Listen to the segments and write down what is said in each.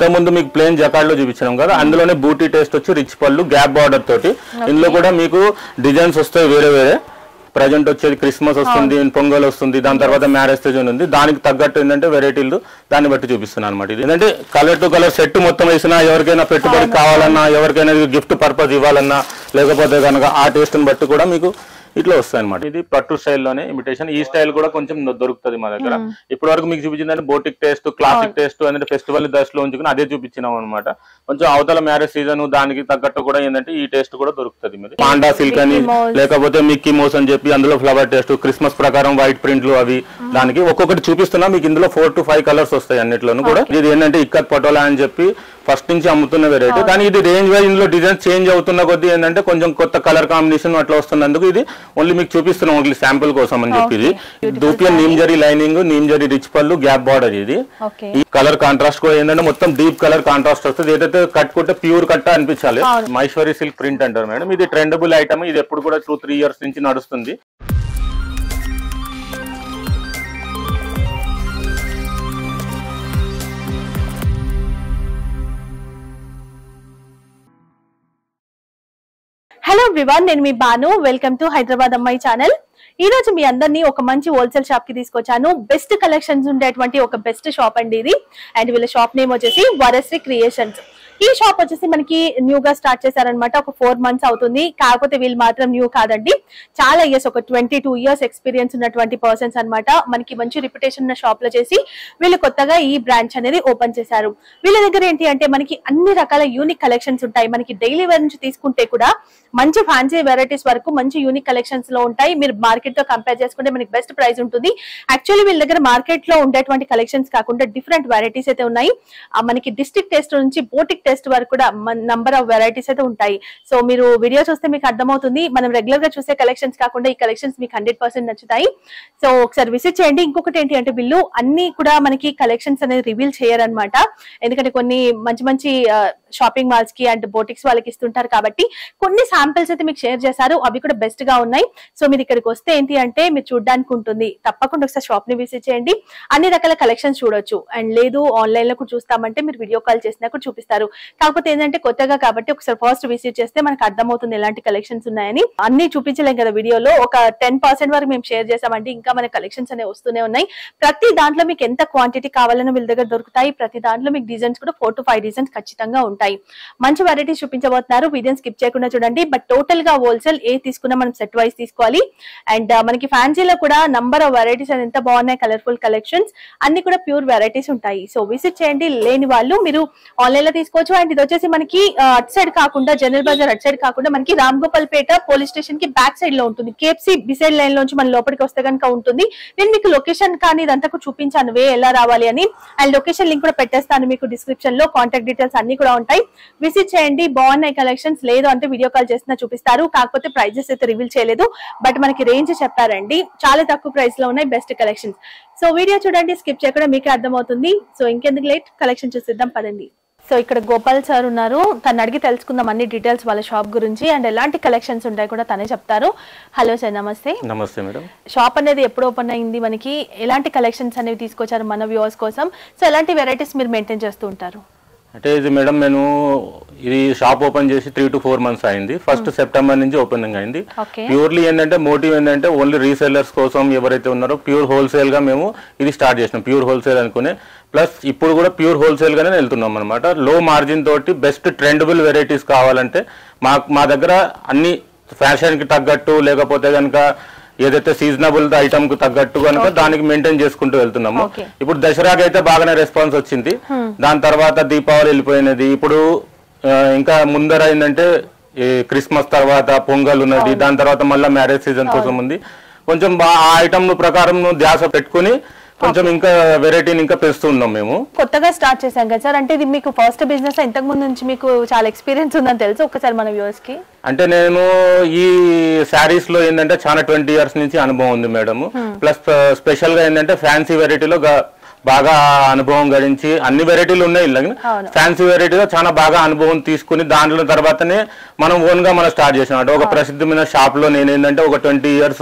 ఇంతకుముందు మీకు plane jacquard లో చూపించినాం కదా అందులోనే బూటీ టేస్ట్ వచ్చి రిచ్ పళ్ళు గ్యాప్ బార్డర్ తోటి ఇందులో కూడా మీకు డిజైన్స్ వస్తాయి వేరే వేరే ప్రజెంట్ వచ్చేది క్రిస్మస్ వస్తుంది పొంగల్ వస్తుంది దాని తర్వాత మ్యారేజ్ సీజన్ ఉంది దానికి తగ్గట్టు ఏంటంటే వెరైటీలు దాన్ని బట్టి చూపిస్తున్నాను అనమాట ఇది ఏంటంటే కలర్ టు కలర్ సెట్ మొత్తం వేసినా ఎవరికైనా పెట్టుబడి కావాలన్నా ఎవరికైనా గిఫ్ట్ పర్పస్ ఇవ్వాలన్నా లేకపోతే కనుక ఆ టేస్ట్ ని బట్టి కూడా మీకు ఇట్లా వస్తాయి అనమాట ఇది పట్టు స్టైల్లోనే ఇమిటేషన్ ఈ స్టైల్ కూడా కొంచెం దొరుకుతుంది మా దగ్గర ఇప్పటి వరకు మీకు చూపించిందంటే బోటిక్ టేస్ట్ క్లాసిక్ టేస్ట్ అంటే ఫెస్టివల్ దశలో ఉంచుకుని అదే చూపించినాం అనమాట కొంచెం అవతల మ్యారేజ్ సీజన్ దానికి తగ్గట్టు కూడా ఏంటంటే ఈ టేస్ట్ కూడా దొరుకుతుంది మీరు పాండా సిల్క్ అని Mouse. లేకపోతే మిక్కీ మోస్ అని చెప్పి అందులో ఫ్లవర్ టేస్ట్ క్రిస్మస్ ప్రకారం వైట్ ప్రింట్లు అవి దానికి ఒక్కొక్కటి చూపిస్తున్నా మీకు ఇందులో ఫోర్ టు ఫైవ్ కలర్స్ వస్తాయి అన్నిట్లోనూ కూడా ఇది ఏంటంటే ఇక్కత్ పటోలా అని చెప్పి ఫస్ట్ నుంచి అమ్ముతున్న వెరైటీ కానీ ఇది రేంజ్ వైజ్ ఇందులో డిజైన్ చేంజ్ అవుతున్న కొద్దీ ఏంటంటే కొంచెం కొత్త కలర్ కాంబినేషన్ అట్లా వస్తున్నందుకు ఇది ఓన్లీ మీకు చూపిస్తున్నాం ఓన్లీ శాంపుల్ కోసం అని చెప్పి ఇది దూపియన్ నీమ్ జరీ లైనింగ్ నీమ్ జరీ రిచ్ పళ్ళు గ్యాప్ బార్డర్ ఇది ఓకే ఈ కలర్ కాంట్రాస్ట్ కూడా ఏంటంటే మొత్తం డీప్ కలర్ కాంట్రాస్ట్ వస్తుంది ఏదైతే కట్టుకుంటే ప్యూర్ కట్ట అనిపించాలి మైశ్వరి సిల్క్ ప్రింట్ అంటారు మేడం ఇది ట్రెండబుల్ ఐటమ్ ఇది ఎప్పుడు కూడా టూ త్రీ ఇయర్స్ నుంచి నడుస్తుంది హలో ఎవ్రీవన్ నేను మీ బాను వెల్కమ్ టు హైదరాబాద్ అమ్మాయి ఛానల్ ఈ రోజు మీ అందరినీ ఒక మంచి హోల్సేల్ షాప్ కి తీసుకొచ్చాను బెస్ట్ కలెక్షన్స్ ఉండేటువంటి ఒక బెస్ట్ షాప్ అండి ఇది అండ్ వీళ్ళ షాప్ నేమ్ వచ్చేసి వరశ్రీ క్రియేషన్స్ ఈ షాప్ వచ్చేసి మనకి న్యూ గా స్టార్ట్ చేశారనమాట ఒక ఫోర్ మంత్స్ అవుతుంది కాకపోతే వీళ్ళు మాత్రం న్యూ కాదండి చాలా ఇయర్స్ ఒక ట్వంటీ టూ ఇయర్స్ ఎక్స్పీరియన్స్ ఉన్నటువంటి పర్సన్స్ అన్నమాట మనకి మంచి రిప్యుటేషన్ ఉన్న షాప్ లో చేసి వీళ్ళు కొత్తగా ఈ బ్రాంచ్ అనేది ఓపెన్ చేశారు వీళ్ళ దగ్గర ఏంటి అంటే మనకి అన్ని రకాల యూనిక్ కలెక్షన్స్ ఉంటాయి మనకి డైలీ వేర్ నుంచి తీసుకుంటే కూడా మంచి ఫ్యాన్సీ వెరైటీస్ వరకు మంచి యూనిక్ కలెక్షన్స్ లో ఉంటాయి మీరు మార్కెట్ తో కంపేర్ చేసుకుంటే మనకి బెస్ట్ ప్రైస్ ఉంటుంది యాక్చువల్లీ వీళ్ళ దగ్గర మార్కెట్ లో ఉండేటువంటి కలెక్షన్స్ కాకుండా డిఫరెంట్ వెరైటీస్ అయితే ఉన్నాయి ఆ మనకి డిస్ట్రిక్ట్ టెస్ట్ నుంచి బోటిక్ టెస్ట్ వరకు కూడా నంబర్ ఆఫ్ వెరైటీస్ అయితే ఉంటాయి సో మీరు వీడియో చూస్తే మీకు అర్థమవుతుంది మనం రెగ్యులర్ గా చూసే కలెక్షన్స్ కాకుండా ఈ కలెక్షన్స్ మీకు హండ్రెడ్ పర్సెంట్ నచ్చుతాయి సో ఒకసారి విజిట్ చేయండి ఇంకొకటి ఏంటి అంటే వీళ్ళు అన్ని కూడా మనకి కలెక్షన్స్ అనేది రివీల్ చేయరన్నమాట ఎందుకంటే కొన్ని మంచి మంచి షాపింగ్ మాల్స్ కి అండ్ బోటిక్స్ వాళ్ళకి ఇస్తుంటారు కాబట్టి కొన్ని శాంపిల్స్ అయితే మీకు షేర్ చేశారు అవి కూడా బెస్ట్ గా ఉన్నాయి సో మీరు ఇక్కడికి వస్తే ఏంటి అంటే మీరు చూడడానికి ఉంటుంది తప్పకుండా ఒకసారి షాప్ ని విజిట్ చేయండి అన్ని రకాల కలెక్షన్స్ చూడొచ్చు అండ్ లేదు ఆన్లైన్ లో కూడా చూస్తామంటే మీరు వీడియో కాల్ చేసినా కూడా చూపిస్తారు కాకపోతే ఏంటంటే కొత్తగా కాబట్టి ఒకసారి ఫస్ట్ విజిట్ చేస్తే మనకు అర్థమవుతుంది ఎలాంటి కలెక్షన్స్ ఉన్నాయని అన్ని చూపించలేం కదా వీడియోలో ఒక టెన్ పర్సెంట్ వరకు మేము షేర్ చేసామంటే ఇంకా మన కలెక్షన్స్ అనేవి వస్తూనే ఉన్నాయి ప్రతి దాంట్లో మీకు ఎంత క్వాంటిటీ కావాలన్నా వీళ్ళ దగ్గర దొరుకుతాయి ప్రతి దాంట్లో మీకు డిజైన్స్ కూడా ఫోర్ టు ఫైవ్ డిజైన్స్ ఖచ్చితంగా ఉంటాయి మంచి వెరైటీస్ చూపించబోతున్నారు వీడియో స్కిప్ చేయకుండా చూడండి బట్ టోటల్ గా హోల్సేల్ ఏ తీసుకున్నా మనం సెట్ వైస్ తీసుకోవాలి అండ్ మనకి ఫ్యాన్సీలో కూడా నంబర్ ఆఫ్ వెరైటీస్ ఎంత బాగున్నాయి కలర్ఫుల్ కలెక్షన్స్ అన్ని కూడా ప్యూర్ వెరైటీస్ ఉంటాయి సో విజిట్ చేయండి లేని వాళ్ళు మీరు ఆన్లైన్ లో తీసుకోవచ్చు అండ్ ఇది వచ్చేసి మనకి ఆ, అటు సైడ్ కాకుండా జనరల్ బజార్ అటు సైడ్ కాకుండా మనకి రామ్ గోపాల్ పేట పోలీస్ స్టేషన్ కి బ్యాక్ సైడ్ లో ఉంటుంది కేఎఫ్సి బిసైడ్ లైన్ లోంచి మన లోపలికి వస్తే కనుక ఉంటుంది నేను మీకు లొకేషన్ కానీ ఇదంతా కూడా చూపించాను వే ఎలా రావాలి అని అండ్ లొకేషన్ లింక్ కూడా పెట్టేస్తాను మీకు డిస్క్రిప్షన్ లో కాంటాక్ట్ డీటెయిల్స్ అన్ని కూడా ఉంటాయి విజిట్ చేయండి బాగున్నాయి కలెక్షన్స్ లేదు అంటే వీడియో కాల్ చేసినా చూపిస్తారు కాకపోతే ప్రైజెస్ అయితే రివీల్ చేయలేదు బట్ మనకి రేంజ్ చెప్పారండి చాలా తక్కువ ప్రైస్ లో ఉన్నాయి బెస్ట్ కలెక్షన్స్ సో వీడియో చూడండి స్కిప్ చేయకుండా మీకే అర్థమవుతుంది సో ఇంకెందుకు లేట్ కలెక్షన్ చూసిద్దాం పదండి సో ఇక్కడ గోపాల్ సార్ ఉన్నారు తను అడిగి తెలుసుకుందాం అన్ని డీటెయిల్స్ వాళ్ళ షాప్ గురించి అండ్ ఎలాంటి కలెక్షన్స్ ఉంటాయి కూడా తనే చెప్తారు హలో సార్ నమస్తే నమస్తే మేడం షాప్ అనేది ఎప్పుడు ఓపెన్ అయింది మనకి ఎలాంటి కలెక్షన్స్ అనేవి తీసుకొచ్చారు మన వ్యూవర్స్ కోసం సో ఎలాంటి వెరైటీస్ మీరు మెయింటైన్ చేస్తూ ఉంటారు అంటే ఇది మేడం నేను ఇది షాప్ ఓపెన్ చేసి త్రీ టు ఫోర్ మంత్స్ అయింది ఫస్ట్ సెప్టెంబర్ నుంచి ఓపెనింగ్ అయింది ఓకే ప్యూర్లీ ఏంటంటే మోటివ్ ఏంటంటే ఓన్లీ రీసెల్లర్స్ కోసం ఎవరైతే ఉన్నారో ప్యూర్ హోల్సేల్ గా మేము ఇది స్టార్ట్ చేసినాం ప్యూర్ హోల్సేల్ అనుకునే ప్లస్ ఇప్పుడు కూడా ప్యూర్ హోల్సేల్ గానే వెళ్తున్నాం అనమాట లో మార్జిన్ తోటి బెస్ట్ ట్రెండబుల్ వెరైటీస్ కావాలంటే మా మా దగ్గర అన్ని ఫ్యాషన్ కి తగ్గట్టు లేకపోతే కనుక ఏదైతే సీజనబుల్ ఐటమ్ కు తగ్గట్టు కనుక దానికి మెయింటైన్ చేసుకుంటూ వెళ్తున్నాము Okay. ఇప్పుడు దసరాకి అయితే బాగానే రెస్పాన్స్ వచ్చింది దాని తర్వాత దీపావళి వెళ్ళిపోయినది ఇప్పుడు ఆ, ఇంకా ముందర ఏంటంటే ఈ క్రిస్మస్ తర్వాత పొంగల్ ఉన్నది దాని తర్వాత మళ్ళీ మ్యారేజ్ సీజన్ కోసం ఉంది కొంచెం బా- ఆ ఐటమ్ ప్రకారం ధ్యాస పెట్టుకుని కొంచెం ఇంకా వెరైటీని ఇంకా పెంచుతున్నాం మేము కొత్తగా స్టార్ట్ చేశాం కదా సార్ అంటే ఇది మీకు ఫస్ట్ బిజినెస్ ఇంతకు ముందు నుంచి మీకు చాలా ఎక్స్పీరియన్స్ ఉందని తెలుసు ఒకసారి మన వ్యూవర్స్ కి అంటే నేను ఈ శారీస్ లో ఏంటంటే చాలా ట్వంటీ ఇయర్స్ నుంచి అనుభవం ఉంది మేడం ప్లస్ స్పెషల్ గా ఏంటంటే ఫ్యాన్సీ వెరైటీలో బాగా అనుభవం గడించి అన్ని వెరైటీలు ఉన్నాయి ఇలా అవును. ఫ్యాన్సీ వెరైటీలో చాలా బాగా అనుభవం తీసుకుని దాంట్లో తర్వాతనే మనం ఓన్ గా మనం స్టార్ట్ చేసాం అంటే ఒక ప్రసిద్ధమైన షాప్ లో నేను ఏంటంటే ఒక ట్వంటీ ఇయర్స్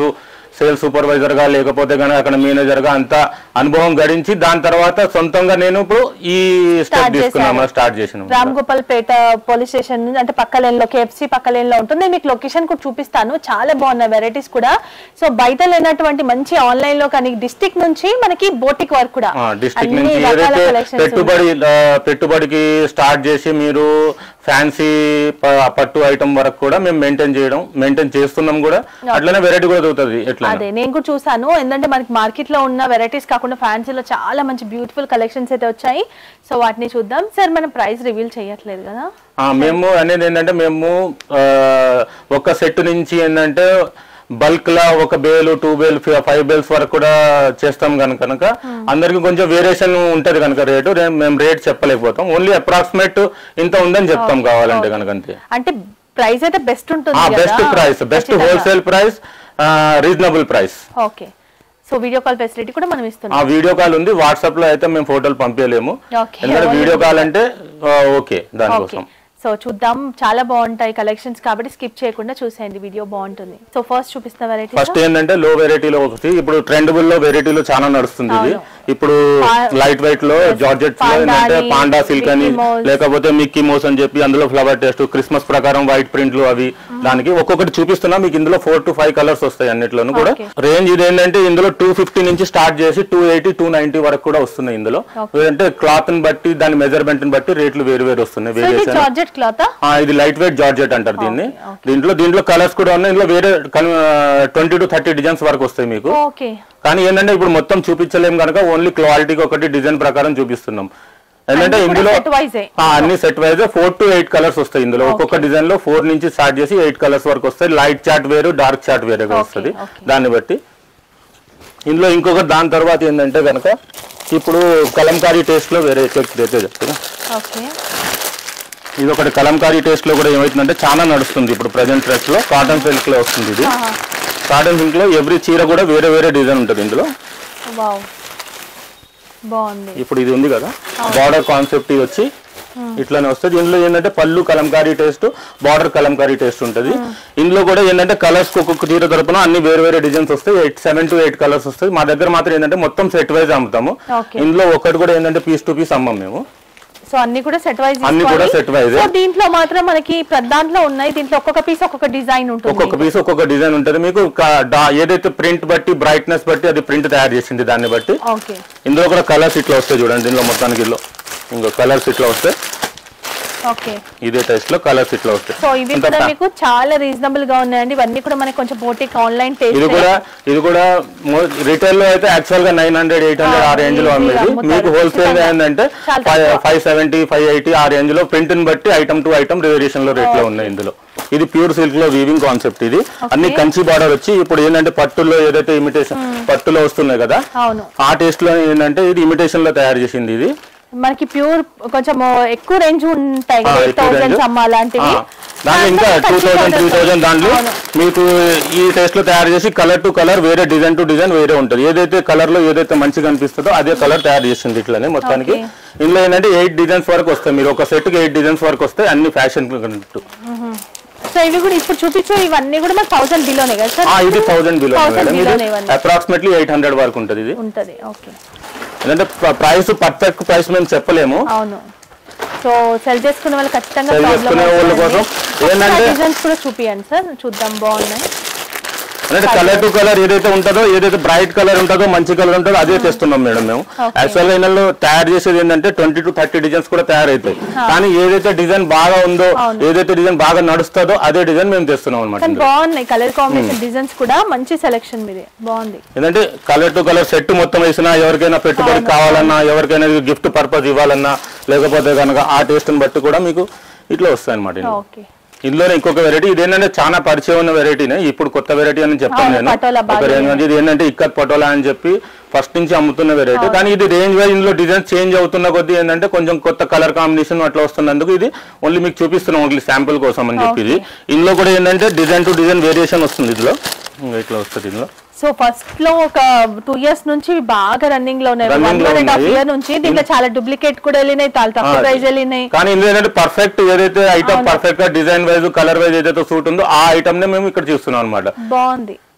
సేల్స్ సూపర్వైజర్ గా లేకపోతే కనుక అక్కడ మేనేజర్ గా అంత అనుభవం గడించి దాని తర్వాత సొంతంగా నేను ఇప్పుడు ఈ స్టెప్ Start తీసుకున్నాము చేశారు. స్టార్ట్ చేసినాము రామ్ గోపాల్ పేట పోలీస్ స్టేషన్ నుంచి అంటే పక్క లేన్ లో కేఎఫ్సి పక్క లేన్ లో ఉంటుంది మీకు లొకేషన్ కూడా చూపిస్తాను చాలా బాగున్నాయి వెరైటీస్ కూడా సో బయట లేనటువంటి మంచి ఆన్లైన్ లో కానీ డిస్టిక్ నుంచి మనకి బోటిక్ వర్క్ కూడా డిస్ట్రిక్ట్ అన్ని నుంచి రకాల ఏదైతే collections పెట్టుబడి ఆ, పెట్టుబడికి స్టార్ట్ చేసి మీరు ఫ్యాన్సీ పట్టు ఐటమ్ వరకు కూడా మేము మెయింటైన్ చేయడం మెయింటైన్ చేస్తున్నాం కూడా అట్లనే వెరైటీ కూడా దొరుకుతుంది ఎట్లా అదే నేను కూడా చూసాను ఎందుకంటే మనకి మార్కెట్ లో ఉన్న వెరైటీస్ కాకుండా ఫ్యాన్సీలో చాలా మంచి బ్యూటిఫుల్ కలెక్షన్స్ అయితే వచ్చాయి సో వాటిని చూద్దాం సార్ మనం ప్రైస్ రివీల్ చేయట్లేదు కదా ఆ, మేము అనేది ఏంటంటే మేము ఆ, ఒక సెట్ నుంచి ఏంటంటే బల్క్ లా ఒక bale two bale five bales వరకు కూడా చేస్తాం కనుక కనుక అందరికి కొంచెం వేరియేషన్ ఉంటది కనుక రేటు రే- మేము రేట్ చెప్పలేకపోతాం ఓన్లీ అప్రాక్సిమేట్ ఇంత ఉందని చెప్తాం కావాలంటే కనుక అంతే అంటే ప్రైస్ అయితే బెస్ట్ ఉంటుంది best price best wholesale price reasonable price okay so video call facility కూడా మనం ఇస్తున్నాం ఆ వీడియో కాల్ ఉంది వాట్సాప్ లో అయితే మేము ఫోటోలు పంపించలేము Okay. ఎందుకంటే వీడియో కాల్ అంటే ఆ, ఓకే ఓకే దానికోసం సో చూద్దాం చాలా బాగుంటాయి కలెక్షన్స్ కాబట్టి స్కిప్ చేయకుండా చూసేయండి వీడియో బాగుంటుంది సో ఫస్ట్ చూపిస్తున్న వెరైటీ ఫస్ట్ ఏంటంటే లో వెరైటీలో ఒకటి ఇప్పుడు ట్రెండబుల్ లో వెరైటీలో చాలా నడుస్తుంది ఇది ఇప్పుడు పా- లైట్ వెయిట్ లో జార్జెట్ లో పాండా ఏంటంటే అని, పాండా సిల్క్ అని మిక్కీ మౌస్. లేకపోతే మిక్కీ మోస్ అని చెప్పి అందులో ఫ్లవర్ టెస్ట్ క్రిస్మస్ ప్రకారం వైట్ ప్రింట్లు అవి దానికి ఒక్కొక్కటి చూపిస్తున్నా మీకు ఇందులో ఫోర్ టు ఫైవ్ కలర్స్ వస్తాయి అన్నిట్లోనూ కూడా Okay. రేంజ్ ఇది ఏంటంటే ఇందులో టూ ఫిఫ్టీ నుంచి స్టార్ట్ చేసి టూ ఎయిటీ టూ నైన్టీ వరకు కూడా వస్తున్నాయి ఇందులో అంటే క్లాత్ ని బట్టి దాని మెజర్మెంట్ ని బట్టి రేట్లు వేరు వేరు వస్తున్నాయి సో ఇది వేరియేషన్ జార్జెట్ క్లాత్ ఆ, ఇది లైట్ వెయిట్ జార్జెట్ అంటారు దీన్ని దీంట్లో దీంట్లో కలర్స్ కూడా ఉన్నాయి ఇందులో వేరే ట్వంటీ టు థర్టీ డిజైన్స్ వరకు వస్తాయి మీకు ఓకే కానీ ఏంటంటే ఇప్పుడు మొత్తం చూపించలేం కనుక ఓన్లీ క్వాలిటీకి ఒకటి డిజైన్ ప్రకారం చూపిస్తున్నాం ఏంటంటే అన్ని కూడా ఇందులో set wise ఏ. ఆ, అన్ని set wise four to eight colours వస్తాయి ఇందులో ఒక్కొక్క డిజైన్ లో ఫోర్ నుంచి స్టార్ట్ చేసి ఎయిట్ కలర్స్ వరకు వస్తాయి లైట్ చార్ట్ వేరు డార్క్ చార్ట్ వేరేగా Okay, వస్తుంది okay. దాన్ని బట్టి ఇందులో ఇంకొక దాని తర్వాత ఏంటంటే కనుక ఇప్పుడు కలంకారీ టేస్ట్ లో వేరే చెక్ అయితే చెప్తున్నా ఓకే ఇది ఒకటి కలంకారీ టేస్ట్ లో కూడా ఏమవుతుందంటే చాలా నడుస్తుంది ఇప్పుడు ప్రజెంట్ డ్రెస్ లో కాటన్ సిల్క్ లో వస్తుంది ఇది కాటన్ సిల్క్ లో ఎవ్రీ చీర కూడా వేరే వేరే డిజైన్ ఉంటుంది ఇందులో వావ్ బాగుంది ఇప్పుడు ఇది ఉంది కదా బార్డర్ కాన్సెప్ట్ ఇది వచ్చి ఇట్లానే వస్తుంది ఇందులో ఏంటంటే pallu Kalamkari taste border Kalamkari taste ఉంటుంది ఇందులో కూడా ఏంటంటే కలర్స్ ఒక్కొక్క చీర తరపున అన్ని వేరే వేరే డిజైన్స్ వస్తాయి eight seven to eight colours వస్తాయి మా దగ్గర మాత్రం ఏంటంటే మొత్తం సెట్ వైజ్ అమ్ముతాము Okay. ఇందులో ఒకటి కూడా ఏంటంటే పీస్ టు పీస్ అమ్మం మేము సో అన్ని కూడా సెట్ వైజ్ అన్ని కూడా set wise ఏ. సో దీంట్లో మాత్రం మనకి ప్రతి దాంట్లో ఉన్నాయి దీంట్లో ఒక్కొక్క పీస్ ఒక్కొక్క డిజైన్ ఉంటుంది ఒక్కొక్క పీస్ ఒక్కొక్క డిజైన్ ఉంటుంది మీకు క- డా- ఏదైతే ప్రింట్ బట్టి బ్రైట్నెస్ బట్టి అది ప్రింట్ తయారు చేసింది దాన్ని బట్టి ఓకే ఇందులో కూడా కలర్స్ ఇట్లా వస్తాయి చూడండి దీనిలో మొత్తానికి ఇందులో ఇంకో కలర్స్ ఇట్లా వస్తాయి ఓకే ఇదే టైస్ట్ లో కలర్స్ ఇట్లా వస్తాయి సో ఇవి ఇంత కూడా fa- మీకు చాలా రీజనబుల్ గా ఉన్నాయండి ఇవన్నీ కూడా మనకి కొంచెం బోటిక్ ఆన్లైన్ ఇది టేస్ట్ కూడా ఇది కూడా రిటైల్ లో అయితే యాక్చువల్ గా నైన్ హండ్రెడ్ ఎయిట్ హండ్రెడ్ ఆ ఆ, రేంజ్ లో ఇది అమ్మేది అమ్ముతారు. మీకు హోల్సేల్ గా ఖచ్చితంగా. ఏంటంటే చాలా ఫైవ్ తక్కువ. ఫైవ్ సెవెంటీ ఫైవ్ ఎయిటీ ఆ రేంజ్ లో ప్రింట్ ని బట్టి ఐటమ్ టు ఐటమ్ వేరియేషన్ లో రేట్ లో ఉన్నాయి ఇందులో ఇది ప్యూర్ సిల్క్ లో వీవింగ్ కాన్సెప్ట్ ఇది అన్ని కంచి బార్డర్ వచ్చి ఇప్పుడు ఏంటంటే పట్టుల్లో ఏదైతే ఇమిటేషన్ పట్టులో వస్తున్నాయి కదా అవును ఆ టేస్ట్ లో ఏంటంటే ఇది ఇమిటేషన్ లో తయారు చేసింది ఇది మనకి ప్యూర్ కొంచెం ఎక్కువ రేంజ్ ఉంటాయి ఆ, కదా ఎక్కువ థౌసండ్ range. అమ్మ అలాంటివి ఆ, దాంట్లో ఇంకా దాంట్లో టూ ఖర్చు థౌసండ్ త్రీ ఉండదు. థౌసండ్ దాంట్లో అవును. మీకు ఈ టేస్ట్ లో తయారు చేసి కలర్ టు కలర్ వేరే డిజైన్ టు డిజైన్ వేరే ఉంటుంది ఏదైతే కలర్ లో ఏదైతే మంచిగా అనిపిస్తుందో అదే కలర్ తయారు చేసింది ఇట్లానే మొత్తానికి Okay. ఇందులో ఏంటంటే ఎయిట్ డిజైన్స్ వరకు వస్తాయి మీరు ఒక సెట్ కి ఎయిట్ డిజైన్స్ వరకు వస్తాయి అన్ని ఫ్యాషన్ సో ఇవి కూడా ఇప్పుడు చూపించే ఇవన్నీ కూడా మనకి థౌసండ్ బిలోనే కదా సార్ ఇది థౌసండ్ బిలో 1000 మేడం below ఇది నే ఇవన్నీ. అప్రాక్సిమేట్లీ ఎయిట్ హండ్రెడ్ వరకు ఉంటుంది ఇది ఉంటది ఓకే ఎందుకంటే ప్రైస్ పర్ఫెక్ట్ ప్రైస్ మేము చెప్పలేము అవును సో సెల్ చేసుకునే వాళ్ళు ఖచ్చితంగా Sell ప్రాబ్లం చేసుకునే వాళ్ళ కోసం ఏంటంటే- డిజైన్స్ కూడా చూపియండి సార్ చూద్దాం బాగున్నాయి అంటే కలర్ టు కలర్ ఏదైతే ఉంటుందో ఏదైతే బ్రైట్ కలర్ ఉంటుందో మంచి కలర్ ఉంటుందో అదే తెస్తున్నాం మేడం మేము Okay. యాక్చువల్ గా ఇందులో తయారు చేసేది ఏంటంటే ట్వంటీ టు థర్టీ డిజైన్స్ కూడా తయారైతాయి కానీ ఏదైతే డిజైన్ బాగా ఉందో ఏదైతే డిజైన్ బాగా నడుస్తుందో అదే డిజైన్ మేము తెస్తున్నాం అనమాట కానీ బాగున్నాయి కలర్ కాంబినేషన్ డిజైన్స్ కూడా మంచి సెలెక్షన్ మీది బాగుంది ఏంటంటే కలర్ టు కలర్ సెట్ మొత్తం వేసినా ఎవరికైనా పెట్టుబడి కావాలన్నా ఎవరికైనా గిఫ్ట్ పర్పస్ ఇవ్వాలన్నా లేకపోతే కనుక ఆ టేస్ట్ ని బట్టి కూడా మీకు ఇట్లా వస్తాయి అనమాట ఓకే ఇందులోనే ఇంకొక వెరైటీ ఇదేంటంటే చాలా పరిచయం ఉన్న వెరైటీనే ఇప్పుడు కొత్త వెరైటీ అని చెప్పాను అవును, నేను పటోలా ఒక బాగా రేంజ్ ఇది ఏంటంటే ఇక్కత్ పటోలా అని చెప్పి ఫస్ట్ నుంచి అమ్ముతున్న వెరైటీ కానీ ఇది రేంజ్ వైజ్ ఇందులో డిజైన్ చేంజ్ అవుతున్న కొద్దీ ఏంటంటే కొంచెం కొత్త కలర్ కాంబినేషన్ అట్లా వస్తున్నందుకు ఇది ఓన్లీ మీకు చూపిస్తున్నాం ఓన్లీ శాంపుల్ కోసం అని చెప్పి ఇది ఇందులో కూడా ఏంటంటే డిజైన్ టు డిజైన్ వేరియేషన్ వస్తుంది ఇందులో ఇంకా ఇట్లా వస్తుంది ఇందులో సో ఫస్ట్ లో ఒక టూ ఇయర్స్ నుంచి బాగా రన్నింగ్ లో ఉన్నాయి Running వన్ లో అండ్ హాఫ్ ఉన్నాయి. ఇయర్ నుంచి దీంట్లో చాలా డూప్లికేట్ కూడా వెళ్ళినాయి చాలా తక్కువ ఆ, ప్రైస్ వెళ్ళినాయి కానీ ఇందులో ఏంటంటే పర్ఫెక్ట్ ఏదైతే ఐటమ్ పర్ఫెక్ట్ గా డిజైన్ వైజ్ కలర్ వైజ్ ఏదైతే సూట్ ఉందో ఆ ఐటమ్ నే మేము ఇక్కడ చూస్తున్నాం అనమాట బాగుంది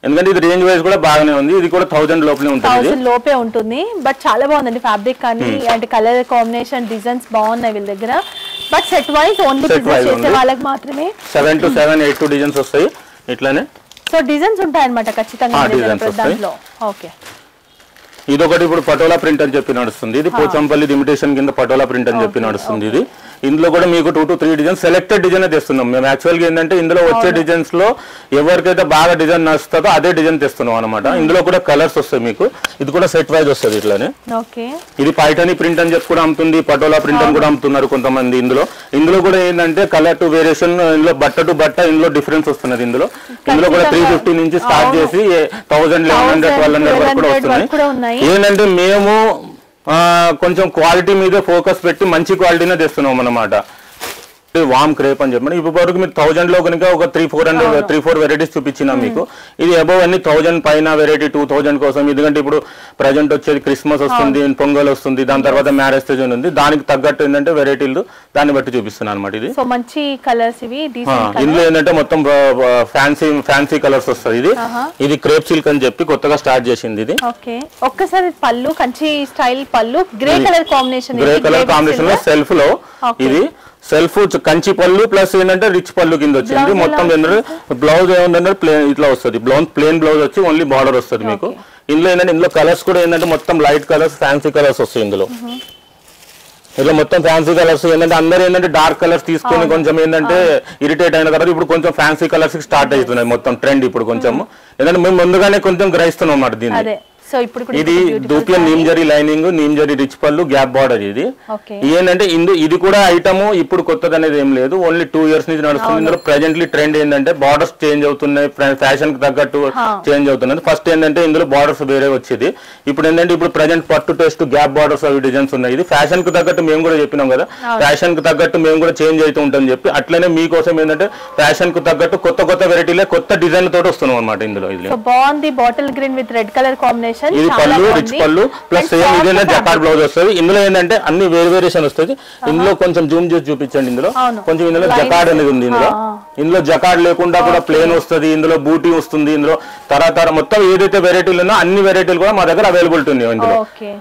ఎందుకంటే ఇది రేంజ్ వైజ్ కూడా బాగానే ఉంది ఇది కూడా థౌజండ్ లోపలే ఉంటుంది ఇది థౌసండ్ లోపే ఉంటుంది బట్ చాలా బాగుందండి ఫ్యాబ్రిక్ కానీ అంటే కలర్ కాంబినేషన్ డిజైన్స్ బాగున్నాయి వీళ్ళ దగ్గర but set wise only Set business wise చేసే only. వాళ్ళకి మాత్రమే seven to seven eight two designs వస్తాయి ఇట్లానే సో డిజైన్స్ ఉంటాయి అనమాట ఖచ్చితంగా ఆ, మీ దగ్గర designs ప్రతి వస్తాయి. దాంట్లో ఓకే ఇది ఒకటి ఇప్పుడు పటోలా ప్రింట్ అని చెప్పి నడుస్తుంది ఇది పోచంపల్లి ఇమిటేషన్ కింద పటోలా ప్రింట్ అని చెప్పి నడుస్తుంది ఇది ఇందులో కూడా మీకు two to three design selected design తెస్తున్నాం మేము యాక్చువల్ గా ఏంటంటే ఇందులో వచ్చే డిజైన్స్ లో ఎవరికైతే బాగా డిజైన్ నచ్చుతుందో అదే డిజైన్ తెస్తున్నాం అనమాట ఇందులో కూడా కలర్స్ వస్తాయి మీకు ఇది కూడా సెట్ వైజ్ వస్తుంది ఇట్లానే ఓకే ఇది పైటని ప్రింట్ అని చెప్పి కూడా అమ్ముతుంది పటోలా ప్రింట్ అని కూడా అమ్ముతున్నారు కొంతమంది ఇందులో ఇందులో కూడా ఏంటంటే కలర్ టు వేరియేషన్ ఇందులో బట్ట టు బట్ట ఇందులో డిఫరెన్స్ వస్తున్నది ఇందులో ఇందులో కూడా త్రీ ఫిఫ్టీ నుంచి స్టార్ట్ చేసి thousand eleven hundred twelve hundred వరకు కూడా 1200 వరకు కూడా వస్తున్నాయి ఉన్నాయి. ఏంటంటే మేము ఆ, కొంచెం క్వాలిటీ మీద ఫోకస్ పెట్టి మంచి క్వాలిటీనే తెస్తున్నాం అన్నమాట వామ్ క్రేప్ అని చెప్పండి ఇప్పుడు వరకు మీరు థౌజండ్ లో కనుక ఒక three four hundred three four varieties చూపించినా మీకు ఇది అబౌవ్ అన్ని థౌజండ్ పైన వెరైటీ టూ థౌజండ్ కోసం ఎందుకంటే ఇప్పుడు ప్రజెంట్ వచ్చేది క్రిస్మస్ వస్తుంది పొంగల్ వస్తుంది దాని తర్వాత మ్యారేజ్ సీజన్ ఉంది దానికి తగ్గట్టు ఏంటంటే వెరైటీలు దాన్ని బట్టి చూపిస్తున్నాను అనమాట ఇది సో మంచి కలర్స్ ఇవి ఆ, డీసెంట్ ఇందులో ఏంటంటే మొత్తం ఫ్యాన్సీ ఫ్యాన్సీ కలర్స్ వస్తుంది ఇది ఇది క్రేప్ సిల్క్ అని చెప్పి కొత్తగా స్టార్ట్ చేసింది ఇది ఓకే ఒక్కసారి పళ్ళు కంచి స్టైల్ పళ్ళు grey colour combination grey colour combination లో సెల్ఫ్ లో Okay. ఇది సెల్ఫ్ కంచి పళ్ళు ప్లస్ ఏంటంటే రిచ్ పళ్ళు కింద వచ్చింది Blouse ఎలా మొత్తం ఏంటంటే బ్లౌజ్ ఏముందంటే ప్లేన్ ఇట్లా వస్తుంది బ్లౌజ్ ప్లేన్ బ్లౌజ్ వచ్చి ఓన్లీ బార్డర్ వస్తుంది మీకు ఇందులో ఏంటంటే ఇందులో కలర్స్ కూడా ఏంటంటే మొత్తం లైట్ కలర్స్ ఫ్యాన్సీ కలర్స్ వస్తాయి ఇందులో ఇలా మొత్తం ఫ్యాన్సీ కలర్స్ ఏంటంటే అందరూ ఏంటంటే డార్క్ కలర్స్ తీసుకొని కొంచెం ఏంటంటే ఇరిటేట్ అయిన తర్వాత ఇప్పుడు కొంచెం ఫ్యాన్సీ కలర్స్ స్టార్ట్ అవుతున్నాయి మొత్తం ట్రెండ్ ఇప్పుడు కొంచెం ఏంటంటే మేము ముందుగానే కొంచెం గ్రహిస్తున్నాం అన్నమాట దీన్ని అదే సో ఇప్పుడు కూడా ఇది దూపియన్ నీమ్ జరీ లైనింగ్ నీమ్ జరీ రిచ్ పళ్ళు గ్యాప్ బార్డర్ ఇది ఓకే ఏంటంటే ఇందు ఇది కూడా ఐటమ్ ఇప్పుడు కొత్తది అనేది ఏం లేదు ఓన్లీ టూ ఇయర్స్ నుంచి నడుస్తుంది ఇందులో ప్రెజెంట్లీ ట్రెండ్ ఏంటంటే బార్డర్స్ చేంజ్ అవుతున్నాయి ఫ్యాషన్ కి తగ్గట్టు చేంజ్ అవుతున్నది ఫస్ట్ ఏంటంటే ఇందులో బార్డర్స్ వేరే వచ్చేది ఇప్పుడు ఏంటంటే ఇప్పుడు ప్రజెంట్ పట్టు టెస్ట్ గ్యాప్ బార్డర్స్ అవి డిజైన్స్ ఉన్నాయి ఇది ఫ్యాషన్ కి తగ్గట్టు మేము కూడా చెప్పినాం కదా ఫ్యాషన్ కి తగ్గట్టు మేము కూడా చేంజ్ అవుతూ ఉంటాం చెప్పి అట్లనే మీకోసం ఏంటంటే ఫ్యాషన్ కి తగ్గట్టు కొత్త కొత్త వెరైటీలే కొత్త డిజైన్ తోటి వస్తున్నాం అనమాట ఇందులో ఇది సో బాగుంది bottle green with red colour combination ఇది పళ్ళు రిచ్ పళ్ళు ప్లస్ సేమ్ ఇదేనా జకాట్ బ్లౌజ్ వస్తుంది ఇందులో ఏంటంటే అన్ని వేరు వేరియేషన్ వస్తుంది ఇందులో కొంచెం జూమ్ చేసి చూపించండి ఇందులో అవును. కొంచెం ఇందులో జకాడ్ అనేది ఉంది ఇందులో ఇందులో జకాడ్ లేకుండా కూడా ప్లేన్ వస్తుంది ఇందులో బూటీ వస్తుంది ఇందులో తరతర మొత్తం ఏదైతే వెరైటీలు ఉన్నా అన్ని వెరైటీలు కూడా మా దగ్గర అవైలబిలిటీ ఉన్నాయి ఇందులో ఓకే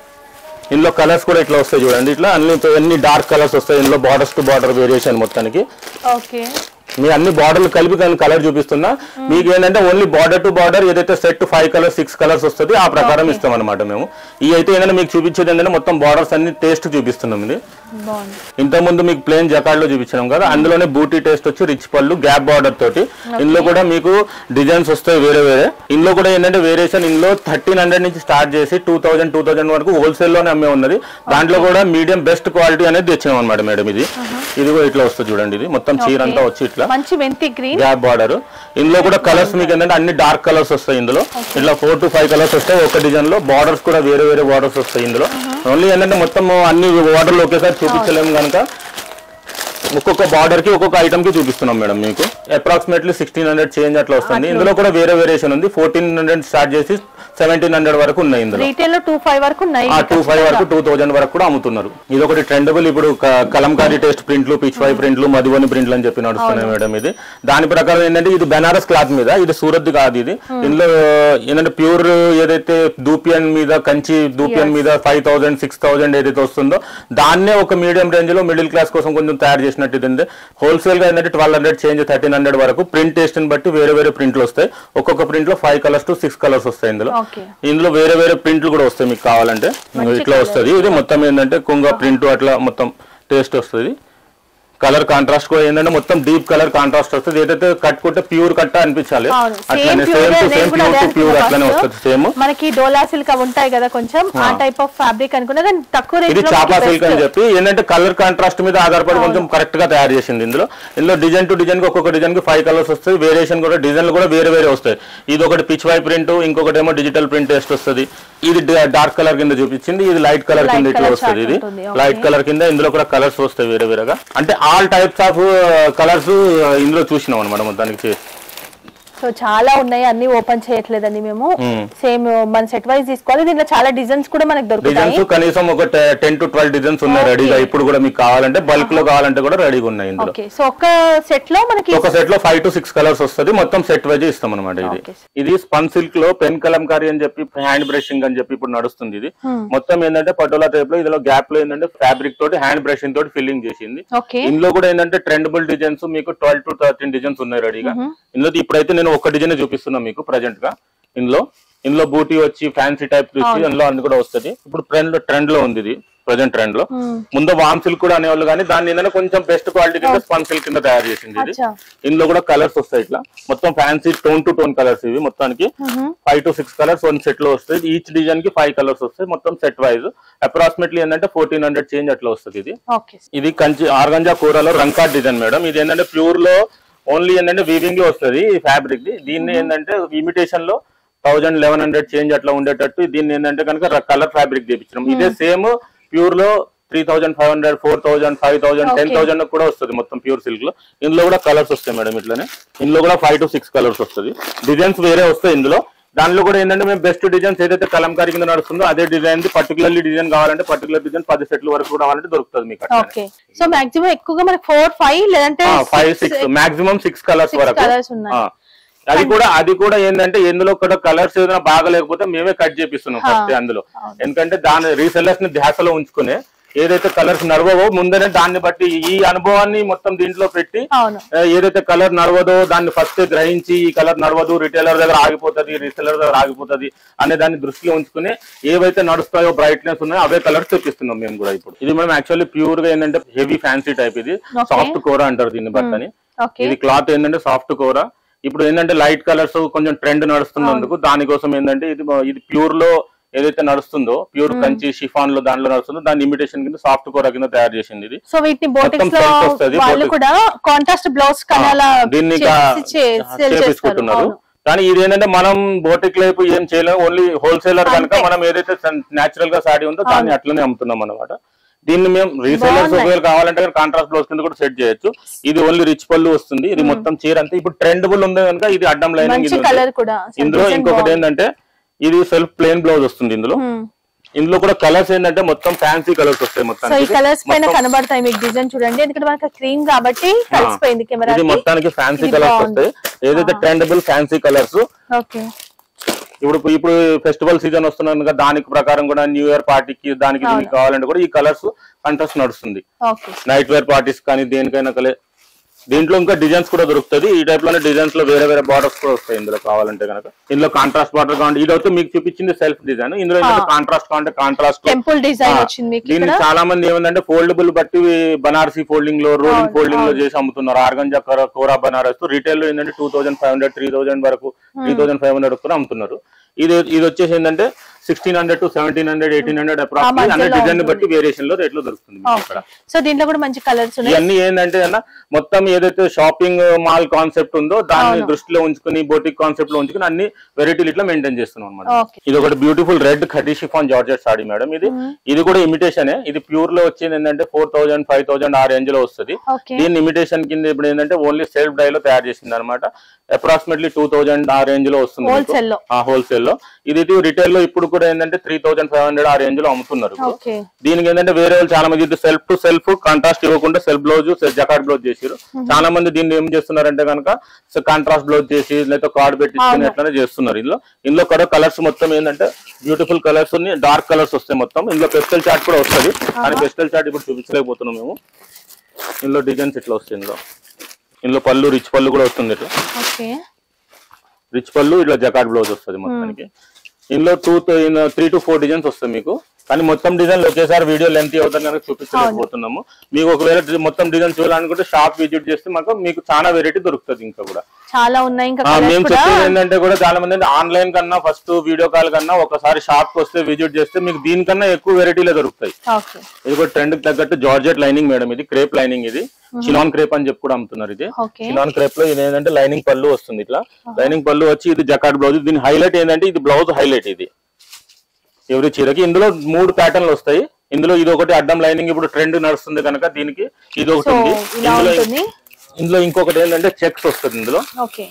ఇందులో కలర్స్ కూడా ఇట్లా వస్తాయి చూడండి ఇట్లా అన్ని అన్ని డార్క్ కలర్స్ వస్తాయి ఇందులో బార్డర్స్ టు బార్డర్ వేరియేషన్ మొత్తానికి ఓకే మీ అన్ని బార్డర్లు కలిపి దాని కలర్ చూపిస్తున్నా మీకు ఏంటంటే ఓన్లీ బార్డర్ టు బార్డర్ ఏదైతే set five colours six colours వస్తుంది ఆ ప్రకారం ఇస్తాం అనమాట మేము ఈ అయితే ఏంటంటే మీకు చూపించేది ఏంటంటే మొత్తం బార్డర్స్ అన్ని టేస్ట్ చూపిస్తున్నాం ఇది బాగుంది ఇంతకుముందు మీకు ప్లేన్ జకార్డ్ లో చూపించినాం కదా అందులోనే బూటీ టేస్ట్ వచ్చి రిచ్ పళ్ళు గ్యాప్ బార్డర్ తోటి ఇందులో కూడా మీకు డిజైన్స్ వస్తాయి వేరే వేరే ఇందులో కూడా ఏంటంటే వేరియేషన్ ఇందులో థర్టీన్ హండ్రెడ్ నుంచి స్టార్ట్ చేసి టూ థౌసండ్ టూ థౌసండ్ వరకు హోల్సేల్ లోనే అమ్మే ఉన్నది దాంట్లో కూడా మీడియం బెస్ట్ క్వాలిటీ అనేది తెచ్చినాం అనమాట మేడం ఇది ఇది కూడా ఇట్లా వస్తుంది చూడండి ఇది మొత్తం చీర అంతా వచ్చి ఇట్లా మంచి మెంతి గ్రీన్ గ్యాప్ బార్డర్ ఇందులో కూడా కలర్స్ మీకు ఏంటంటే అన్ని డార్క్ కలర్స్ వస్తాయి ఇందులో ఇట్లా ఫోర్ టు ఫైవ్ కలర్స్ వస్తాయి ఒక డిజైన్ లో బార్డర్స్ కూడా వేరే వేరే బార్డర్స్ వస్తాయి ఇందులో ఓన్లీ ఏంటంటే మొత్తం అన్ని బార్డర్లు ఒకేసారి చూపించలేము కనుక ఒక్కొక్క బార్డర్ కి ఒక్కొక్క ఐటమ్ కి చూపిస్తున్నాం మేడం మీకు అప్రాక్సిమేట్లీ సిక్స్టీన్ హండ్రెడ్ చేంజ్ అట్లా వస్తుంది ఇందులో కూడా వేరే వేరియేషన్ ఉంది ఫోర్టీన్ హండ్రెడ్ స్టార్ట్ చేసి సెవెంటీన్ హండ్రెడ్ వరకు ఉన్నాయి ఇందులో రీటైల్ లో టూ ఫైవ్ వరకు ఉన్నాయి ఆ టూ ఫైవ్ వరకు టూ థౌజండ్ వరకు కూడా అమ్ముతున్నారు ఇది ఒకటి ట్రెండబుల్ ఇప్పుడు క- కలంకారీ టేస్ట్ ప్రింట్లు పిచ్ ఫైవ్ ప్రింట్లు మధుబని ప్రింట్లు అని చెప్పి నడుస్తున్నాయి మేడం ఇది దాని ప్రకారం ఏంటంటే ఇది బెనారస్ క్లాత్ మీద ఇది సూరత్ కాదు ఇది ఇందులో ఏంటంటే ప్యూర్ ఏదైతే దూపియన్ మీద కంచి దూపియన్ మీద ఫైవ్ థౌసండ్ సిక్స్ థౌసండ్ ఏదైతే వస్తుందో దాన్నే ఒక మీడియం రేంజ్ లో మిడిల్ క్లాస్ కోసం కొంచెం తయారు చేసినట్టు ఇది ఉంది హోల్సేల్ గా ఏంటంటే twelve hundred change thirteen hundred వరకు ప్రింట్ టేస్ట్ ని బట్టి వేరే వేరే ప్రింట్లు వస్తాయి ఒక్కొక్క ప్రింట్ లో five colours to six colours వస్తాయి ఇందులో ఓకే ఇందులో వేరే వేరే ప్రింట్లు కూడా వస్తాయి మీకు కావాలంటే ఇట్లా వస్తుంది ఇది మొత్తం ఏంటంటే కుంగ ప్రింట్ అట్లా మొత్తం టేస్ట్ వస్తుంది కలర్ కాంట్రాస్ట్ కూడా ఏంటంటే మొత్తం డీప్ కలర్ కాంట్రాస్ట్ వస్తుంది ఏదైతే కట్టుకుంటే ప్యూర్ కట్ట అనిపించాలి అవును అట్లనే same same to pure same pure to pure అట్లనే వస్తుంది సేమ్ మనకి డోలా సిల్క్ అవి ఉంటాయి కదా కొంచెం ఆ టైప్ ఆఫ్ ఫ్యాబ్రిక్ అనుకున్నా కానీ తక్కువ రేట్ ఇది చాపా సిల్క్ అని చెప్పి ఏంటంటే కలర్ కాంట్రాస్ట్ మీద ఆధారపడి కొంచెం కరెక్ట్ గా తయారు చేసింది ఇందులో ఇందులో డిజైన్ టు డిజైన్ కి ఒక్కొక్క డిజైన్ కి ఫైవ్ కలర్స్ వస్తాయి వేరియేషన్ కూడా డిజైన్లు కూడా వేరే వేరే వస్తాయి ఇది ఒకటి పిచ్ వై ప్రింట్ ఇంకొకటి ఏమో డిజిటల్ ప్రింట్ టేస్ట్ వస్తుంది ఇది డార్క్ కలర్ కింద చూపించింది ఇది లైట్ కలర్ కింద Light ఇట్లా colour వస్తుంది chart ఇది ఉంటుంది, లైట్ కలర్ కింద ఇందులో కూడా కలర్స్ వస్తాయి వేరే వేరేగా అంటే ఆల్ టైప్స్ ఆఫ్ కలర్స్ ఇందులో చూసినాం అనమాట మొత్తానికి సో చాలా ఉన్నాయి అన్ని ఓపెన్ చేయట్లేదండి మేము Hmm. సేమ్ మన సెట్ వైజ్ తీసుకోవాలి దీంట్లో చాలా డిజైన్స్ కూడా మనకు దొరుకుతాయి డిజైన్స్ కనీసం ఒక టెన్ టు ట్వెల్వ్ డిజైన్స్ ఉన్నాయి రెడీగా ఇప్పుడు కూడా మీకు కావాలంటే బల్క్ లో కావాలంటే కూడా రెడీగా ఉన్నాయి ఇందులో ఓకే సో ఒక సెట్ లో మనకి ఒక సెట్ లో ఫైవ్ టు సిక్స్ కలర్స్ వస్తుంది మొత్తం సెట్ వైజ్ ఇస్తాం అనమాట ఇది Okay. ఇది స్పన్ సిల్క్ లో పెన్ కలంకారీ అని చెప్పి హ్యాండ్ బ్రషింగ్ అని చెప్పి ఇప్పుడు నడుస్తుంది ఇది Hmm. మొత్తం ఏంటంటే పటోలా టైప్ లో ఇందులో గ్యాప్ లో ఏంటంటే ఫ్యాబ్రిక్ తోటి హ్యాండ్ బ్రషింగ్ తోటి ఫిల్లింగ్ చేసింది ఓకే ఇందులో కూడా ఏంటంటే ట్రెండబుల్ డిజైన్స్ మీకు ట్వెల్వ్ టు థర్టీన్ డిజైన్స్ ఉన్నాయి రెడీగా ఇందులో ఇప్పుడైతే నేను ఒక డిజైన్ చూపిస్తున్నా మీకు ప్రజెంట్ గా ఇందులో ఇందులో బూటీ వచ్చి ఫ్యాన్సీ టైప్ వచ్చి అందులో అన్ని కూడా వస్తుంది ఇప్పుడు ట్రెండ్ ట్రెండ్ లో ఉంది ఇది ప్రజెంట్ ట్రెండ్ లో ముందు వామ్ సిల్క్ కూడా అనేవాళ్ళు కానీ దాన్ని ఏంటంటే కొంచెం బెస్ట్ క్వాలిటీ కింద స్పన్ సిల్క్ కింద తయారు చేసింది ఇది అచ్చా ఇందులో కూడా కలర్స్ వస్తాయి ఇట్లా మొత్తం fancy tone to tone colours ఇవి మొత్తానికి five to six colours one set లో వస్తాయి ఈచ్ డిజైన్ కి ఫైవ్ కలర్స్ వస్తాయి మొత్తం సెట్ వైజ్ అప్రాక్సిమేట్లీ ఏంటంటే ఫోర్టీన్ హండ్రెడ్ చేంజ్ అట్లా వస్తుంది ఇది ఓకే ఇది కంచి ఆర్గంజా కూరలో రంకాట్ డిజైన్ మేడం ఇది ఏంటంటే ప్యూర్ లో ఓన్లీ ఏంటంటే వీవింగ్ లో వస్తుంది ఈ ఫ్యాబ్రిక్ ది దీన్ని ఏంటంటే ఇమిటేషన్ లో థౌజండ్ లెవెన్ హండ్రెడ్ చేంజ్ అట్లా ఉండేటట్టు దీన్ని ఏంటంటే కనుక కలర్ ఫ్యాబ్రిక్ తెప్పించడం ఇదే సేమ్ ప్యూర్ లో three thousand five hundred four thousand five thousand ten Okay. Thousand కూడా వస్తుంది మొత్తం ప్యూర్ సిల్క్ లో ఇందులో కూడా కలర్స్ వస్తాయి మేడం ఇట్లానే ఇందులో కూడా ఫైవ్ టు సిక్స్ కలర్స్ వస్తుంది డిజైన్స్ వేరే వస్తాయి ఇందులో దానిలో కూడా ఏంటంటే మేము బెస్ట్ డిజైన్స్ ఏదైతే కలంకారీ కింద నడుస్తుందో అదే డిజైన్ పర్టికులర్లీ డిజైన్ కావాలంటే పర్టికులర్ డిజైన్ పది సెట్ల వరకు కూడా కావాలంటే దొరుకుతుంది మీకు అట్లనే. ఓకే సో మాక్సిమం ఎక్కువగా మనకి ఫోర్ ఫైవ్ లేదంటే five six maximum six colours Six వరకు colours ఉన్నాయి. ఆ. అది కూడా అది కూడా ఏంటంటే ఎందులో కూడా కలర్స్ ఏదైనా బాగలేకపోతే మేమే కట్ చేపిస్తున్నాం ఫస్ట్ అందులో ఎందుకంటే దాని రీసెల్లర్స్ ని ధ్యాసలో ఉంచుకునే ఏదైతే కలర్స్ నడవవో ముందరే దాన్ని బట్టి ఈ అనుభవాన్ని మొత్తం దీంట్లో పెట్టి అవును ఆ, ఏదైతే కలర్ నడవదో దాన్ని ఫస్ట్ గ్రహించి ఈ కలర్ నడవదు రిటైలర్ దగ్గర ఆగిపోతుంది రీసెలర్ దగ్గర ఆగిపోతుంది అనే దాన్ని దృష్టిలో ఉంచుకుని ఏవైతే నడుస్తాయో బ్రైట్నెస్ ఉన్నాయో అవే కలర్స్ తెప్పిస్తున్నాం మేము కూడా ఇప్పుడు ఇది మనం యాక్చువల్లీ ప్యూర్ గా ఏంటంటే హెవీ ఫ్యాన్సీ టైప్ ఇది Okay. సాఫ్ట్ కోర అంటారు దీన్ని బట్టని ఓకే ఇది క్లాత్ ఏంటంటే సాఫ్ట్ కోర ఇప్పుడు ఏంటంటే లైట్ కలర్స్ కొంచెం ట్రెండ్ నడుస్తున్నందుకు దానికోసం ఏంటంటే ఇది ఇది ప్యూర్ లో ఏదైతే నడుస్తుందో ప్యూర్ కంచి షిఫాన్ లో దాంట్లో నడుస్తుందో దాని ఇమిటేషన్ కింద సాఫ్ట్ కోర కింద తయారు చేసింది ఇది సో వీటిని బోటిక్స్ లో self వస్తది, వాళ్ళు botics. కూడా కాంట్రాస్ట్ బ్లౌజ్ కానీ అలా దీన్ని చేసి చే- sell చేస్తారు చేపించుకుంటున్నారు అవును. కానీ ఇది ఏంటంటే మనం బోటిక్ వైపు ఏం చేయలేము ఓన్లీ హోల్సేలర్ కనుక అంతే. మనం ఏదైతే నేచురల్ గా సాడీ ఉందో దాన్ని అట్లనే అమ్ముతున్నాం అనమాట దీన్ని మేము రీసేలర్స్ బాగున్నాయి. ఒకవేళ కావాలంటే కాంట్రాస్ట్ బ్లౌజ్ కింద కూడా సెట్ చేయొచ్చు ఇది ఓన్లీ రిచ్ పళ్ళు వస్తుంది ఇది మొత్తం చీర అంతా ఇప్పుడు ట్రెండబుల్ ఉంది కనుక ఇది అడ్డం లైనింగ్ మంచి ఇది ఉంది. కలర్ కూడా అసలు ఇందులో design ఇంకొకటి బాగుంది. ఏంటంటే ఇది సెల్ఫ్ ప్లెయిన్ బ్లౌజ్ వస్తుంది ఇందులో Hmm. ఇందులో కూడా కలర్స్ ఏంటంటే మొత్తం ఫ్యాన్సీ కలర్స్ వస్తాయి సో ఈ మొత్తం కలర్స్ పైన కనబడతాయి మీకు డిజైన్ చూడండి ఎందుకంటే మనకి క్రీమ్ కాబట్టి కలిసిపోయింది కెమెరా ఇది మొత్తానికి ఫ్యాన్సీ ఇది కలర్స్ బాగుంది. వస్తాయి ఏదైతే ట్రెండబుల్ ఫ్యాన్సీ కలర్స్ ఓకే ఇప్పుడు ఇప్పుడు ఫెస్టివల్ సీజన్ వస్తున్నది కదా దానికి ప్రకారం కూడా న్యూ ఇయర్ పార్టీకి దానికి దీనికి కావాలంటే కూడా ఈ కలర్స్ కంట్రాస్ట్ నడుస్తుంది ఓకే నైట్ వేర్ పార్టీస్ కానీ దేనికైనా కలే దీంట్లో ఇంకా డిజైన్స్ కూడా దొరుకుతుంది ఈ టైప్ లోనే డిజైన్స్ లో వేరే వేరే బార్డర్స్ కూడా వస్తాయి ఇందులో కావాలంటే కనుక ఇందులో కాంట్రాస్ట్ బార్డర్ కావాలి ఇది అయితే మీకు చూపించింది సెల్ఫ్ డిజైన్ ఇందులో కాంట్రాస్ట్ కావాలంటే కాంట్రాస్ట్ టెంపుల్ డిజైన్ వచ్చింది మీకు దీన్ని ఇక్కడ చాలా మంది ఏమందంటే ఫోల్డబుల్ బట్టి బనారసి ఫోల్డింగ్ లో రోలింగ్ ఫోల్డింగ్ లో చేసి అమ్ముతున్నారు ఆర్గంజా కోరా- కోరా బనారస్ రిటైల్ లో ఏంటంటే two thousand five hundred three thousand వరకు త్రీ థౌసండ్ ఫైవ్ హండ్రెడ్ కూడా అమ్ముతున్నారు ఇది ఇది వచ్చేసి ఏంటంటే sixteen hundred to seventeen hundred eighteen hundred approximate అనే మధ్యలో డిజైన్ ఉంటుంది. బట్టి వేరియేషన్ లో రేట్లు దొరుకుతుంది మీకు ఇక్కడ సో దీంట్లో కూడా మంచి కలర్స్ ఉన్నాయి ఇవన్నీ ఏంటంటే అన్న మొత్తం ఏదైతే షాపింగ్ మాల్ కాన్సెప్ట్ ఉందో దాన్ని దృష్టిలో ఉంచుకుని బోటిక్ కాన్సెప్ట్ లో ఉంచుకుని అన్ని వెరైటీలు ఇట్లా మెయింటైన్ చేస్తున్నాం అనమాట ఓకే ఇది ఒకటి బ్యూటిఫుల్ రెడ్ ఖడీ షిఫాన్ జార్జెట్ సాడీ మేడం ఇది ఇది కూడా ఇమిటేషన్ ఇది ప్యూర్ లో వచ్చేది ఏంటంటే ఫోర్ థౌసండ్ ఫైవ్ థౌసండ్ ఆ రేంజ్ లో వస్తుంది ఓకే దీన్ని ఇమిటేషన్ కింద ఇప్పుడు ఏంటంటే ఓన్లీ సెల్ఫ్ డై లో తయారు చేసింది అనమాట అప్రాక్సిమేట్లీ టూ థౌసండ్ ఆ రేంజ్ లో వస్తుంది మీకు. హోల్సేల్ లో ఆ హోల్సేల్ లో ఇది రిటైల్ లో ఇప్పుడు కూడా ఏంటంటే త్రీ థౌసండ్ ఫైవ్ హండ్రెడ్ ఆ రేంజ్ లో అమ్ముతున్నారు ఇప్పుడు. ఓకే దీనికి ఏంటంటే వేరే వాళ్ళు చాలా మంది సెల్ఫ్ టు సెల్ఫ్ కాంట్రాస్ట్ ఇవ్వకుండా సెల్ఫ్ బ్లౌజ్ జకాట్ బ్లౌజ్ చేసారు చాలా మంది దీన్ని ఏం చేస్తున్నారంటే కనుక కాంట్రాస్ట్ బ్లౌజ్ చేసి లేదా కార్డ్ పెట్టించుకుని ఎట్లనే చేస్తున్నారు ఇందులో ఇందులో కూడా కలర్స్ మొత్తం ఏంటంటే బ్యూటిఫుల్ కలర్స్ ఉన్నాయి డార్క్ కలర్స్ వస్తాయి మొత్తం ఇందులో పెస్టల్ చార్ట్ కూడా వస్తుంది కానీ పెస్టల్ చార్ట్ ఇప్పుడు చూపించలేకపోతున్నాం మేము ఇందులో డిజైన్స్ ఇట్లా వస్తాయి ఇందులో ఇందులో పళ్ళు రిచ్ పళ్ళు కూడా వస్తుంది ఇట్లా ఓకే రిచ్ పళ్ళు ఇట్లా జకాట్ బ్లౌజ్ వస్తుంది మొత్తానికి ఇందులో two three to four designs వస్తాయి మీకు కానీ మొత్తం డిజైన్ ఒకేసారి వీడియో లెంత్ అవుతుంది కనుక చూపించలేకపోతున్నాము మీకు ఒకవేళ డి- మొత్తం డిజైన్ చూడాలనుకుంటే షాప్ విజిట్ చేస్తే మాకు మీకు చాలా వెరైటీ దొరుకుతుంది ఇంకా కూడా చాలా ఉన్నాయి ఇంకా ఆ, కలర్స్ మేము కూడా చెప్పేది ఏంటంటే కూడా చాలా మంది ఆన్లైన్ కన్నా ఫస్ట్ వీడియో కాల్ కన్నా ఒకసారి షాప్ కి వస్తే విజిట్ చేస్తే మీకు దీనికన్నా ఎక్కువ వెరైటీలే దొరుకుతాయి ఓకే ఇది కూడా ట్రెండ్ తగ్గట్టు జార్జెట్ లైనింగ్ మేడం ఇది క్రేప్ లైనింగ్ ఇది చినాన్ క్రేప్ అని చెప్పి కూడా అమ్ముతున్నారు ఇది ఓకే చినాన్ క్రేప్ లో ఇది ఏంటంటే లైనింగ్ పళ్ళు వస్తుంది ఇట్లా లైనింగ్ పళ్ళు వచ్చి ఇది జకాట్ బ్లౌజ్ దీని హైలైట్ ఏంటంటే ఇది బ్లౌజ్ హైలైట్ ఇది ఎవరి చీరకి ఇందులో మూడు ప్యాటర్న్లు వస్తాయి ఇందులో ఇది ఒకటి అడ్డం లైనింగ్ ఇప్పుడు ట్రెండ్ నడుస్తుంది కనుక దీనికి ఇది ఒకటి సో ఉంది ఇలా ఇందులో ఉంటుంది ఇందులో ఇంకొకటి ఏంటంటే చెక్స్ వస్తుంది ఇందులో ఓకే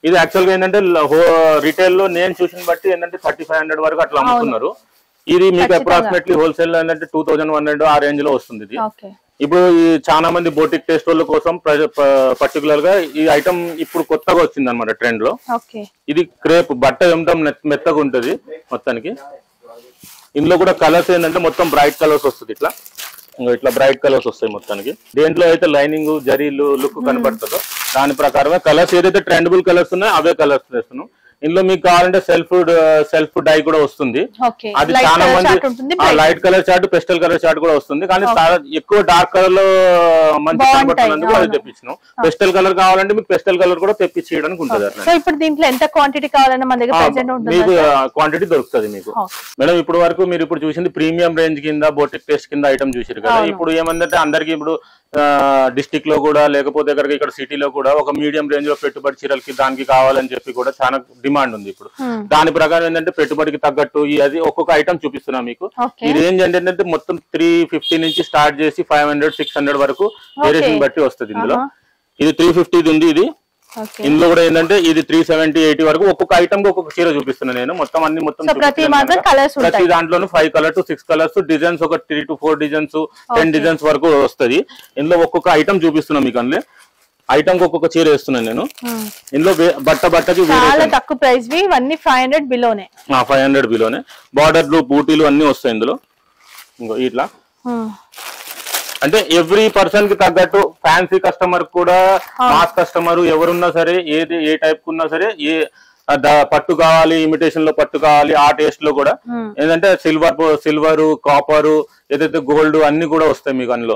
ఇది యాక్చువల్ గా ఏంటంటే రిటైల్ లో నేను చూసిన బట్టి ఏంటంటే థర్టీ ఫైవ్ హండ్రెడ్ వరకు అట్లా అమ్ముతున్నారు ఇది మీకు ఖచ్చితంగా. అప్రాక్సిమేట్లీ హోల్సేల్ ఏంటంటే టూ థౌసండ్ వన్ హండ్రెడ్ ఆ రేంజ్ లో వస్తుంది ఇది ఓకే ఇప్పుడు ఈ చాలా మంది బోటిక్ టేస్ట్ వాళ్ళ కోసం పర్టికులర్ గా ఈ ఐటమ్ ఇప్పుడు కొత్తగా వచ్చింది అనమాట ట్రెండ్ లో ఓకే ఇది క్రేప్ బట్ట ఏమిటం మెత్తగా ఉంటది మొత్తానికి ఇందులో కూడా కలర్స్ ఏంటంటే మొత్తం బ్రైట్ కలర్స్ వస్తుంది ఇట్లా ఇంగో ఇట్లా బ్రైట్ కలర్స్ వస్తాయి మొత్తానికి దేంట్లో అయితే లైనింగ్ జరీలు లుక్ కనపడుతుందో దాని ప్రకారమే కలర్స్ ఏదైతే ట్రెండబుల్ కలర్స్ ఉన్నాయో అవే కలర్స్ వేస్తున్నాం ఇందులో మీకు కావాలంటే సెల్ఫ్ సెల్ఫ్ డై కూడా వస్తుంది ఓకే అది లైట్ చాలా కలర్ మంది చార్ట్ ఉంటుంది light colour chart pastel colour chart కూడా వస్తుంది కానీ చాలా ఎక్కువ డార్క్ కలర్ లో మంచి బాగుంటాయి, కనబడుతున్నందుకు అది అవును. తెప్పించినాం పెస్టల్ కలర్ కావాలంటే మీకు పెస్టల్ కలర్ కూడా తెప్పించేయడానికి ఉంటుంది అట్లా సో ఇప్పుడు దీంట్లో ఎంత క్వాంటిటీ కావాలన్నా మన దగ్గర ప్రెసెంట్ ఉంటుంది మీకు క్వాంటిటీ దొరుకుతుంది మీకు Okay. మేడం ఇప్పుడు వరకు మీరు ఇప్పుడు చూసింది ప్రీమియం రేంజ్ కింద బోటిక్ టేస్ట్ కింద ఐటమ్ చూసారు కదా అవును. ఇప్పుడు ఏమందంటే అందరికి ఇప్పుడు డిస్టిక్ లో కూడా లేకపోతే ఇక్కడ ఇక్కడ సిటీలో కూడా ఒక మీడియం రేంజ్ లో పెట్టుబడి చీరలకి దానికి కావాలని చెప్పి కూడా చాలా డిమాండ్ ఉంది ఇప్పుడు దాని ప్రకారం ఏంటంటే పెట్టుబడికి తగ్గట్టు ఈ అది ఒక్కొక్క ఐటమ్ చూపిస్తున్నా మీకు ఓకే ఈ రేంజ్ ఏంటంటే మొత్తం త్రీ ఫిఫ్టీ నుంచి స్టార్ట్ చేసి ఫైవ్ హండ్రెడ్ సిక్స్ హండ్రెడ్ వరకు వేరియేషన్ బట్టి వస్తుంది ఇందులో ఆహా. ఇది త్రీ ఫిఫ్టీది ఉంది ఇది ఓకే ఇందులో కూడా ఏంటంటే ఇది త్రీ సెవెంటీ ఎయిటీ వరకు ఒక్కొక్క ఐటమ్ కి ఒక్కొక్క చీర చూపిస్తున్నాను నేను మొత్తం అన్ని మొత్తం సో ప్రతి చూపిస్తున్నాను మాత్రం కనుక కలర్స్ ప్రతి ఉంటాయి దాంట్లోనూ five colours six colours designs ఒక three to four designs ten designs వరకు వస్తది ఇందులో ఒక్కొక్క ఐటమ్ చూపిస్తున్నాను మీకు అందులో ఐటమ్ కి ఒక్కొక్క చీర వేస్తున్నాను నేను Hmm. ఇందులో వే- బట్ట బట్టకి చాలా తక్కువ ప్రైస్ వి ఇవన్నీ ఫైవ్ హండ్రెడ్ బిలోనే ఫైవ్ హండ్రెడ్ బిలోనే బార్డర్లు బూటీలు అన్ని వస్తాయి ఇందులో ఇంకో ఇట్లా అంటే ఎవ్రీ పర్సన్ కి తగ్గట్టు ఫ్యాన్సీ కస్టమర్ కూడా మాస్ కస్టమర్ ఎవరున్నా సరే ఏది ఏ టైప్ ఉన్నా సరే ఏ ఆ ద- పట్టు కావాలి ఇమిటేషన్ లో పట్టు కావాలి ఆ టేస్ట్ లో కూడా ఏంటంటే సిల్వర్ సిల్వర్ కాపర్ ఏదైతే గోల్డ్ అన్ని కూడా వస్తాయి మీకు అందులో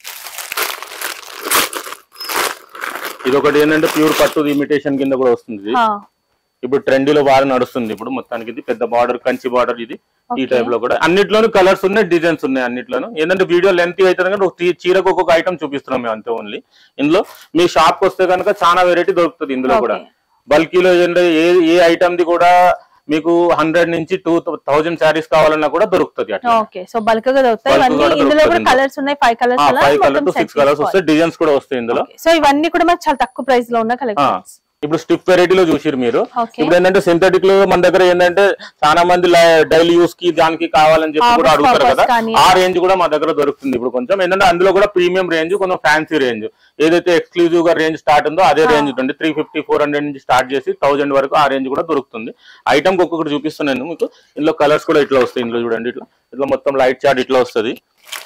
ఇది ఒకటి ఏంటంటే ప్యూర్ పట్టు ఇమిటేషన్ కింద కూడా వస్తుంది ఇది. ఇప్పుడు ట్రెండీలో బాగా నడుస్తుంది ఇప్పుడు మొత్తానికి ఇది పెద్ద బార్డర్ కంచి బార్డర్ ఇది ఈ Okay. టైప్ లో కూడా అన్నిట్లోనూ కలర్స్ ఉన్నాయి డిజైన్స్ ఉన్నాయి అన్నిట్లోనూ ఏంటంటే వీడియో లెంత్ అవుతుంది కానీ ఒక చీ- చీరకు ఒక్కొక్క ఐటమ్ చూపిస్తున్నాం మేము అంతే ఓన్లీ ఇందులో మీ షాప్ కి వస్తే కనుక చాలా వెరైటీ దొరుకుతుంది ఇందులో కూడా Okay. బల్కీలో ఏంటంటే ఏ ఏ ఐటమ్ ది కూడా మీకు హండ్రెడ్ నుంచి టూ థౌజండ్ శారీస్ కావాలన్నా కూడా దొరుకుతుంది అట్లా ఓకే సో బల్క్ గా దొరుకుతాయి Bulk ఇవన్నీ కూడా ఇందులో దొరుకుతుంది కూడా ఇందులో. కలర్స్ ఉన్నాయి five colours five colour to six colours వస్తాయి డిజైన్స్ కూడా వస్తాయి ఇందులో సో ఇవన్నీ కూడా మనకు చాలా తక్కువ ప్రైస్ లో ఉన్న ఆ, కలెక్షన్స్ ఇప్పుడు స్టిఫ్ వెరైటీలో చూసిరు మీరు Okay. ఇప్పుడు ఏంటంటే సింథటిక్ లో మన దగ్గర ఏంటంటే చాలా మంది డైలీ యూస్ కి దానికి కావాలని చెప్పి కూడా Office అడుగుతారు purpose కదా కానీ. ఆ రేంజ్ కూడా మా దగ్గర దొరుకుతుంది ఇప్పుడు కొంచెం ఏంటంటే అందులో కూడా ప్రీమియం రేంజ్ కొంచెం ఫ్యాన్సీ రేంజ్ ఏదైతే ఎక్స్క్లూజివ్ గా రేంజ్ స్టార్ట్ ఉందో అదే రేంజ్ ఉంటుంది త్రీ ఫిఫ్టీ ఫోర్ హండ్రెడ్ నుంచి స్టార్ట్ చేసి థౌసండ్ వరకు ఆ రేంజ్ కూడా దొరుకుతుంది ఐటమ్ ఒక్కొక్కటి చూపిస్తున్నాను మీకు ఇందులో కలర్స్ కూడా ఇట్లా వస్తాయి ఇందులో చూడండి ఇట్లా ఇట్లా మొత్తం లైట్ చార్ట్ ఇట్లా వస్తుంది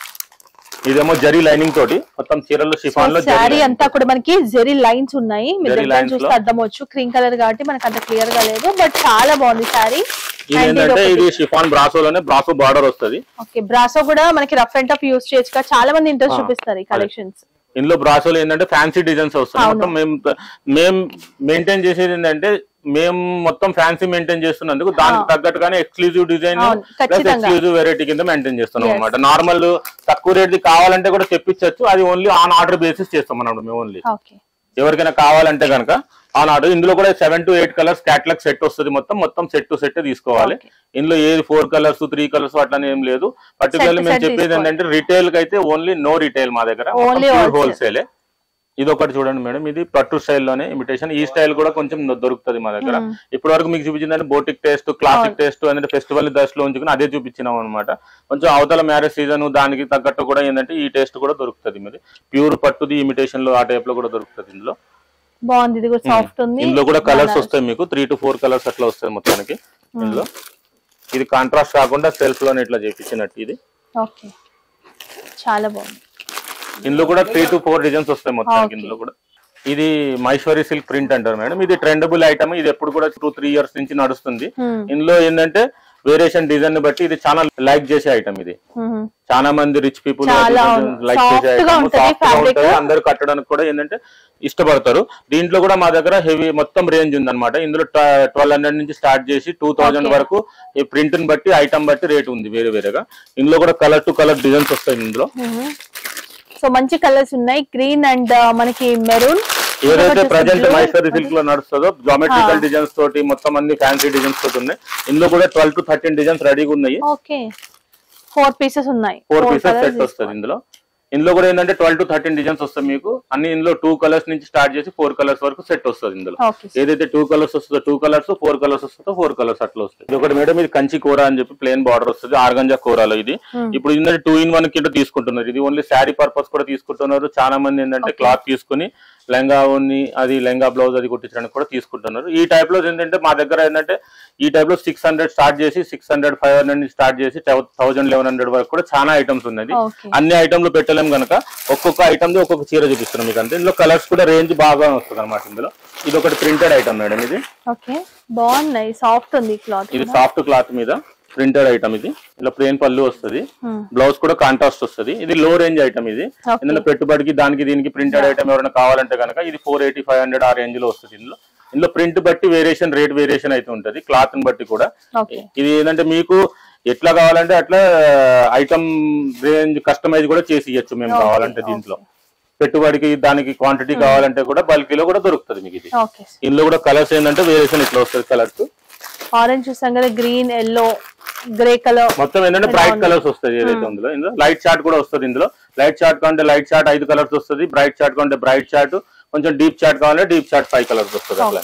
ఇదేమో జరీ లైనింగ్ తోటి మొత్తం చీరలు షిఫాన్ లో జరీ శారీ lining అంతా కూడా మనకి జెరీ లైన్స్ ఉన్నాయి మీరు Zeri దగ్గర lines చూస్తే లో. అర్థమవచ్చు క్రీమ్ కలర్ కాబట్టి మనకు అంత క్లియర్ గా లేదు బట్ చాలా బాగుంది శారీ ఇది ఏంటంటే ఇది షిఫాన్ బ్రాసోలోనే బ్రాసో బార్డర్ వస్తుంది ఓకే బ్రాసో కూడా మనకి రఫ్ అండ్ టఫ్ యూస్ చేయొచ్చు కదా చాలా మంది ఇంట్రెస్ట్ ఆ, చూపిస్తారు ఈ అదే. కలెక్షన్స్ ఇందులో బ్రాసోలో ఏంటంటే ఫ్యాన్సీ డిజైన్స్ వస్తాయి అవును. మొత్తం మేము మేము మెయింటైన్ చేసేది ఏంటంటే మేము మొత్తం ఫ్యాన్సీ మెయింటైన్ చేస్తున్నందుకు దానికి ఆ. తగ్గట్టుగానే ఎక్స్క్లూజివ్ డిజైన్ అవును, ప్లస్ ఖచ్చితంగా. ఎక్స్క్లూజివ్ వెరైటీ కింద మెయింటైన్ చేస్తున్నాం Yes. అనమాట నార్మల్ తక్కువ రేట్ కావాలంటే కూడా తెప్పించవచ్చు అది ఓన్లీ ఆన్ ఆర్డర్ బేసిస్ చేస్తాం అన్నమాట మేము ఓన్లీ ఓకే ఎవరికైనా కావాలంటే కనుక ఆన్ ఆర్డర్ ఇందులో కూడా seven to eight colours catalogue set వస్తుంది మొత్తం మొత్తం సెట్ టు సెట్ తీసుకోవాలి Okay. ఇందులో ఏది ఫోర్ కలర్స్ త్రీ కలర్స్ అట్లా ఏం లేదు పర్టికులర్లీ Set మేము set చెప్పేది తీసుకోవాలి. ఏంటంటే రిటైల్ కి అయితే ఓన్లీ నో రిటైల్ మా దగ్గర Only wholesale. హోల్సేల్ ఇది ఒకటి చూడండి మేడం ఇది పట్టు స్టైల్లోనే ఇమిటేషన్ ఈ స్టైల్ కూడా కొంచెం దొరుకుతుంది మా దగ్గర ఇప్పటి వరకు మీకు చూపించిందంటే బోటిక్ టేస్ట్ క్లాసిక్ టేస్ట్ అంటే ఫెస్టివల్ దశలో ఉంచుకుని అదే చూపించినాం అనమాట కొంచెం అవతల మ్యారేజ్ సీజన్ దానికి తగ్గట్టు కూడా ఏంటంటే ఈ టేస్ట్ కూడా దొరుకుతుంది మరి ప్యూర్ పట్టుది ఇమిటేషన్ లో ఆ టైప్ లో కూడా దొరుకుతుంది ఇందులో బాగుంది ఇది కూడా సాఫ్ట్ ఉంది ఇందులో కూడా కలర్స్ చాలా- వస్తాయి మీకు త్రీ టు ఫోర్ కలర్స్ అట్లా వస్తాయి మొత్తానికి ఇందులో ఇది కాంట్రాస్ట్ కాకుండా సెల్ఫ్ లోనే ఇట్లా చేపించినట్టు ఇది ఓకే చాలా బాగుంది ఇందులో కూడా త్రీ టు ఫోర్ డిజైన్స్ వస్తాయి మొత్తానికి Okay. ఇందులో కూడా ఇది మైశ్వరి సిల్క్ ప్రింట్ అంటారు మేడం ఇది ట్రెండబుల్ ఐటమ్ ఇది ఎప్పుడు కూడా టూ త్రీ ఇయర్స్ నుంచి నడుస్తుంది Hmm. ఇందులో ఏంటంటే వేరియేషన్ డిజైన్ ని బట్టి ఇది చాలా లైక్ చేసే ఐటమ్ ఇది మ్మ్. చాలా మంది రిచ్ పీపుల్ చాలా లైక్ soft చేసే గా ఐటమ్ ఉంటది సాఫ్ట్ గా fabric. ఉంటది అందరు కట్టడానికి కూడా ఏంటంటే ఇష్టపడతారు దీంట్లో కూడా మా దగ్గర హెవీ మొత్తం రేంజ్ ఉంది అనమాట ఇందులో ట్వెల్వ్ హండ్రెడ్ నుంచి స్టార్ట్ చేసి టూ థౌజండ్ Okay. వరకు ఈ ప్రింట్ ని బట్టి ఐటమ్ బట్టి రేట్ ఉంది వేరే వేరేగా ఇందులో కూడా కలర్ టు కలర్ డిజైన్స్ వస్తాయి ఇందులో మ్మ్. సో మంచి కలర్స్ ఉన్నాయి గ్రీన్ అండ్ మనకి మెరూన్ ఏదైతే ప్రజెంట్ మైసూరి సిల్క్ లో నడుస్తుందో జామెట్రికల్ ఆ. డిజైన్స్ తోటి మొత్తం అన్ని ఫ్యాన్సీ డిజైన్స్ తోటి ఉన్నాయి ఇందులో కూడా ట్వెల్వ్ టు థర్టీన్ డిజైన్స్ రెడీగా ఉన్నాయి ఓకే ఫోర్ పీసెస్ ఉన్నాయి four Four pieces colours set వస్తుంది ఇందులో ఇందులో కూడా ఏంటంటే ట్వెల్వ్ టు థర్టీన్ డిజైన్స్ వస్తాయి మీకు అన్ని ఇందులో టూ కలర్స్ నుంచి స్టార్ట్ చేసి ఫోర్ కలర్స్ వరకు సెట్ వస్తుంది ఇందులో ఓకే ఏదైతే టూ కలర్స్ వస్తుందో టూ కలర్స్ ఫోర్ కలర్స్ వస్తుందో ఫోర్ కలర్స్ అట్లా వస్తాయి ఇది ఒకటి మేడం ఇది కంచి కూర అని చెప్పి ప్లేన్ బార్డర్ వస్తుంది ఆర్గంజా కూరలో ఇది ఇప్పుడు ఏంటంటే టూ ఇన్ వన్ కింద తీసుకుంటున్నారు ఇది ఓన్లీ శారీ పర్పస్ కూడా తీసుకుంటున్నారు చాలా మంది ఏంటంటే క్లాత్ తీసుకుని లెంగా ఉన్ని అది లెంగా బ్లౌజ్ అది కుట్టించడానికి కూడా తీసుకుంటున్నారు ఈ టైప్ లో ఏంటంటే మా దగ్గర ఏంటంటే ఈ టైప్ లో సిక్స్ హండ్రెడ్ స్టార్ట్ చేసి సిక్స్ హండ్రెడ్ ఫైవ్ హండ్రెడ్ నుంచి స్టార్ట్ చేసి థౌసండ్ లెవెన్ హండ్రెడ్ వరకు కూడా చాలా ఐటమ్స్ ఉన్నాయి ఓకే అన్ని ఐటమ్లు పెట్టలేం కనుక ఒక్కొక్క ఐటమ్ ఒక్కొక్క చీర చూపిస్తున్నాం మీకు అంతే ఇందులో కలర్స్ కూడా రేంజ్ బాగా వస్తుంది అనమాట ఇందులో ఇది ఒకటి ప్రింటెడ్ ఐటమ్ మేడం ఇది ఓకే బాగున్నాయి సాఫ్ట్ ఉంది క్లాత్ ఇది సాఫ్ట్ క్లాత్ మీద ప్రింటెడ్ ఐటమ్ ఇది ఇలా ప్లేన్ పళ్ళు వస్తుంది బ్లౌజ్ కూడా కాంట్రాస్ట్ వస్తుంది ఇది లో రేంజ్ ఐటమ్ ఇది Okay. ఇందులో పెట్టుబడికి దానికి దీనికి ప్రింటెడ్ ఐటమ్ ఎవరైనా కావాలంటే కనుక ఇది ఫోర్ ఎయిటీ ఫైవ్ హండ్రెడ్ ఆ రేంజ్ లో వస్తుంది ఇందులో ఇందులో ప్రింట్ బట్టి వేరియేషన్ రేట్ వేరియేషన్ అయితే ఉంటది క్లాత్ ని బట్టి కూడా ఓకే ఇది ఏంటంటే మీకు ఎట్లా కావాలంటే అట్లా ఐటమ్ రేంజ్ కస్టమైజ్ కూడా చేసి ఇవ్వచ్చు మేము Okay, కావాలంటే దీంట్లో పెట్టుబడికి దానికి క్వాంటిటీ కావాలంటే కూడా బల్కీలో కూడా దొరుకుతుంది మీకు ఇది ఓకే ఇందులో కూడా కలర్స్ ఏంటంటే వేరియేషన్ ఇట్లా వస్తుంది కలర్స్ ఆరెంజ్ చూసాం కదా గ్రీన్ ఎల్లో గ్రే కలర్ మొత్తం ఏంటంటే బ్రైట్ కలర్స్ వస్తుంది ఏదైతే ఉందో ఇందులో లైట్ చార్ట్ కూడా వస్తుంది ఇందులో లైట్ చార్ట్ కంటే లైట్ చార్ట్ ఐదు కలర్స్ వస్తుంది బ్రైట్ చార్ట్ కంటే బ్రైట్ చార్ట్ కొంచెం డీప్ చార్ట్ కావాలంటే డీప్ చార్ట్ ఫైవ్ కలర్స్ వస్తుంది అట్లా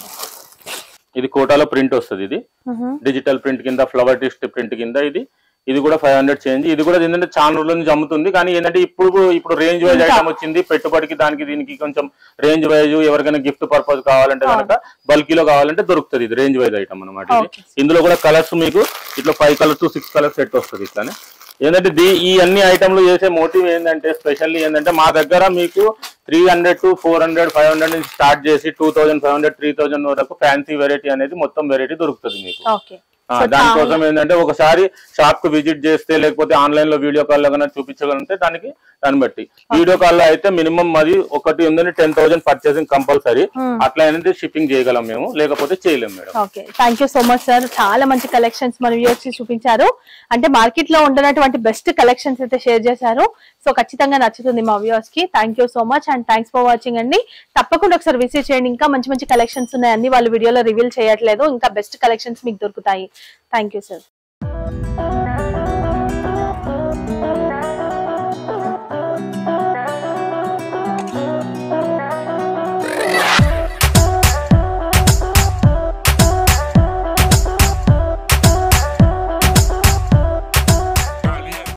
ఇది కోటాలో ప్రింట్ వస్తుంది ఇది డిజిటల్ ప్రింట్ కింద ఫ్లవర్ టిస్ట్ ప్రింట్ కింద ఇది ఇది కూడా ఫైవ్ హండ్రెడ్ చేంజ్ ఇది కూడా ఏంటంటే చాలా రోజుల నుంచి అమ్ముతుంది కానీ ఏంటంటే ఇప్పుడు ఇప్పుడు రేంజ్ వైజ్ ఐటమ్ వచ్చింది పెట్టుబడికి దానికి దీనికి కొంచెం రేంజ్ వైజ్ ఎవరికైనా గిఫ్ట్ పర్పస్ కావాలంటే కనుక బల్కీలో కావాలంటే దొరుకుతుంది ఇది రేంజ్ వైజ్ ఐటమ్ అనమాట ఇది Okay. ఇందులో కూడా కలర్స్ మీకు ఇట్లా five colours six colours set వస్తుంది ఇట్లానే ఏంటంటే దీ- ఈ అన్ని ఐటమ్లు చేసే మోటివ్ ఏంటంటే స్పెషల్లీ ఏంటంటే మా దగ్గర మీకు three hundred to four hundred five hundred నుంచి స్టార్ట్ చేసి two thousand five hundred three thousand వరకు ఫ్యాన్సీ వెరైటీ అనేది మొత్తం వెరైటీ దొరుకుతుంది మీకు ఓకే ఆ, దానికోసం ఏంటంటే ఒకసారి షాప్ కు విజిట్ చేస్తే లేకపోతే ఆన్లైన్ లో వీడియో కాల్ లో కన్నా చూపించగలిగితే దానికి దాన్ని బట్టి వీడియో కాల్ లో అయితే మినిమం అది ఒకటి ఉందని టెన్ థౌసండ్ పర్చేసింగ్ కంపల్సరీ అట్లా అనేది షిప్పింగ్ చేయగలం మేము లేకపోతే చేయలేము madam okay thank you so much sir చాలా మంచి కలెక్షన్స్ మన వ్యూవర్స్ కి చూపించారు అంటే మార్కెట్ లో ఉండనటువంటి బెస్ట్ కలెక్షన్స్ అయితే షేర్ చేశారు సో ఖచ్చితంగా నచ్చుతుంది మా వ్యూవర్స్ కి thank you so much and thanks for watching అండి తప్పకుండా ఒకసారి విజిట్ చేయండి ఇంకా మంచి మంచి కలెక్షన్స్ ఉన్నాయి అన్ని వాళ్ళు వీడియోలో రివీల్ చేయట్లేదు ఇంకా బెస్ట్ కలెక్షన్స్ మీకు దొరుకుతాయి థ్యాంక్ యూ సార్